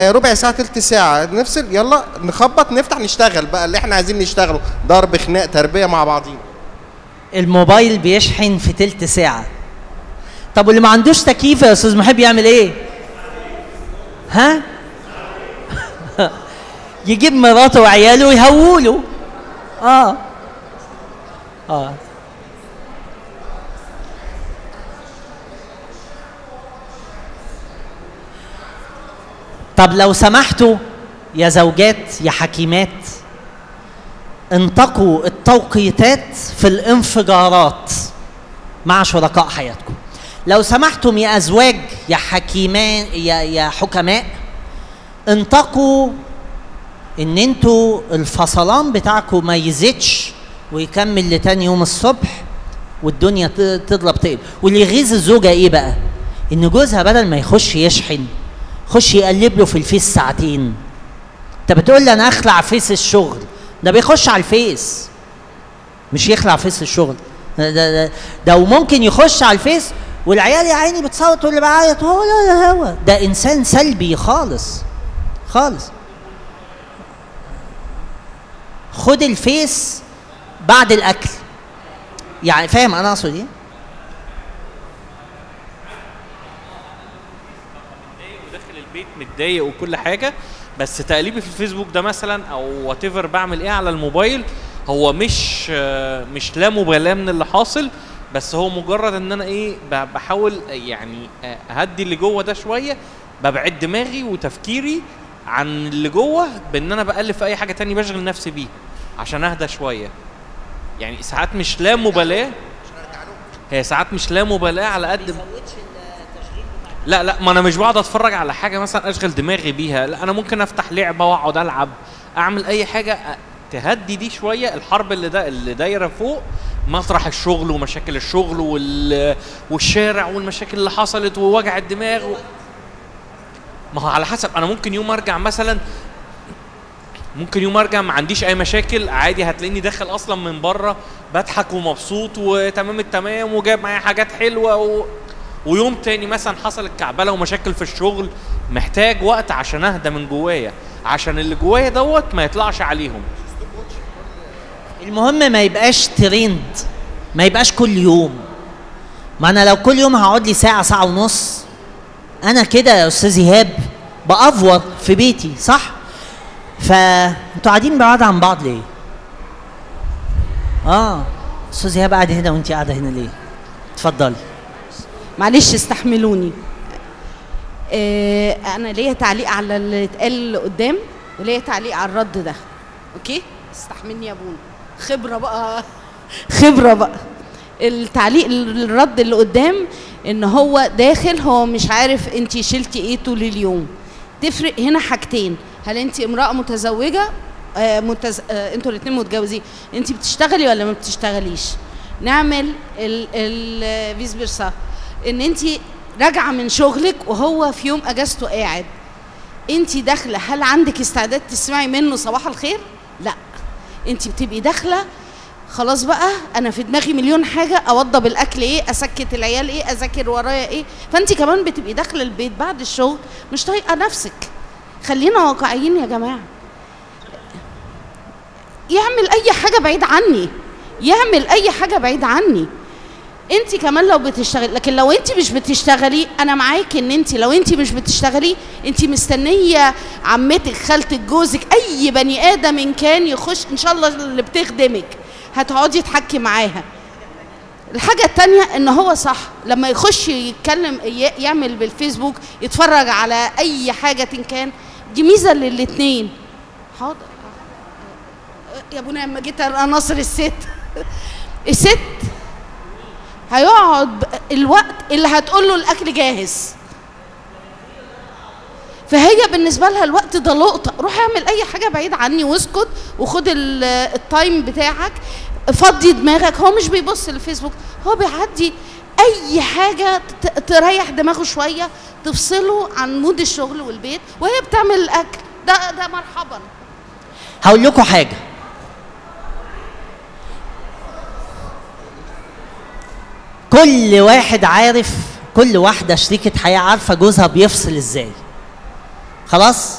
ربع ساعة تلت ساعة نفصل يلا نخبط نفتح نشتغل بقى اللي احنا عايزين نشتغله ضرب خناق تربية مع بعضينا الموبايل بيشحن في تلت ساعة طب واللي ما عندوش تكييف يا استاذ محب يعمل ايه ها يجيب مراته وعياله ويهوله اه اه طب لو سمحتوا يا زوجات يا حكيمات انتقوا التوقيتات في الانفجارات مع شركاء حياتكم لو سمحتم يا ازواج يا حكيمان يا يا حكماء انتقوا ان انتوا الفصلان بتاعكم ما يزيدش ويكمل لتاني يوم الصبح والدنيا ت- تضرب تقلب واللي يغيظ الزوجه ايه بقى ان جوزها بدل ما يخش يشحن خش يقلب له في الفيس ساعتين انت بتقول لي انا اخلع فيس الشغل ده بيخش على الفيس مش يخلع فيس الشغل ده ده, ده, ده وممكن يخش على الفيس والعيال يا عيني بتصوت واللي بعيط هو لا لا هو ده انسان سلبي خالص خالص خد الفيس بعد الاكل يعني فاهم انا اقصد ايه وداخل البيت متضايق وكل حاجه بس تقليبي في الفيسبوك ده مثلا او وات ايفر بعمل ايه على الموبايل هو مش آه، مش لا مبالاه من اللي حاصل بس هو مجرد ان انا ايه ب- بحاول يعني آه، اهدي اللي جوه ده شويه ببعد دماغي وتفكيري عن اللي جوه بان انا بقلب في اي حاجه تاني بشغل نفسي بيه عشان اهدى شويه يعني ساعات مش لا مبالاه هي ساعات مش لا مبالاه على قد لا لا ما انا مش بقعد اتفرج على حاجه مثلا اشغل دماغي بيها لا انا ممكن افتح لعبه واقعد العب اعمل اي حاجه أ- تهدي دي شويه الحرب اللي ده اللي دايره فوق مطرح الشغل ومشاكل الشغل وال والشارع والمشاكل اللي حصلت ووجع الدماغ و... ما هو على حسب انا ممكن يوم ارجع مثلا ممكن يوم ارجع ما عنديش اي مشاكل عادي هتلاقيني داخل اصلا من بره بضحك ومبسوط وتمام التمام وجايب معايا حاجات حلوه و... ويوم تاني مثلا حصل الكعبله ومشاكل في الشغل محتاج وقت عشان اهدى من جوايا عشان اللي جوايا دوت ما يطلعش عليهم المهم ما يبقاش ترند ما يبقاش كل يوم ما انا لو كل يوم هقعد لي ساعه ساعه ونص انا كده يا استاذ ايهاب بافور في بيتي صح فانتوا قاعدين بعاد عن بعض ليه اه استاذ ايهاب قاعد هنا وانت قاعده هنا ليه اتفضلي معلش استحملوني آه انا ليا تعليق على اللي اتقال قدام وليا تعليق على الرد ده اوكي استحملني يا بونا خبره بقى خبره بقى التعليق الرد اللي قدام ان هو داخل هو مش عارف انت شلتي ايه طول اليوم تفرق هنا حاجتين هل انت امراه متزوجه آه متز... آه انتوا الاثنين متجوزين انت بتشتغلي ولا ما بتشتغليش نعمل ال فيس فيرسا ان انت راجعه من شغلك وهو في يوم اجازته قاعد انت داخله هل عندك استعداد تسمعي منه صباح الخير لا انت بتبقي داخله خلاص بقى انا في دماغي مليون حاجه اوضب الاكل ايه اسكت العيال ايه اذاكر ورايا ايه فانت كمان بتبقي داخله البيت بعد الشغل مش طايقه نفسك خلينا واقعيين يا جماعه يعمل اي حاجه بعيد عني يعمل اي حاجه بعيد عني انت كمان لو بتشتغلي لكن لو انت مش بتشتغلي انا معاك ان انت لو انت مش بتشتغلي انت مستنيه عمتك خالتك جوزك اي بني ادم ان كان يخش ان شاء الله اللي بتخدمك هتقعدي تحكي معاها الحاجة التانية ان هو صح لما يخش يتكلم ي- يعمل بالفيسبوك يتفرج على اي حاجة إن كان دي ميزة للاتنين حاضر يا ابونا لما جيت اناصر الست الست هيقعد ب- الوقت اللي هتقول له الاكل جاهز فهي بالنسبه لها الوقت ده لقطه روح اعمل اي حاجه بعيد عني واسكت وخد ال- التايم بتاعك فضي دماغك هو مش بيبص للفيسبوك هو بيعدي اي حاجه ت- تريح دماغه شويه تفصله عن مود الشغل والبيت وهي بتعمل الاكل ده ده مرحبا هقول لكم حاجه كل واحد عارف كل واحده شريكه حياه عارفه جوزها بيفصل ازاي خلاص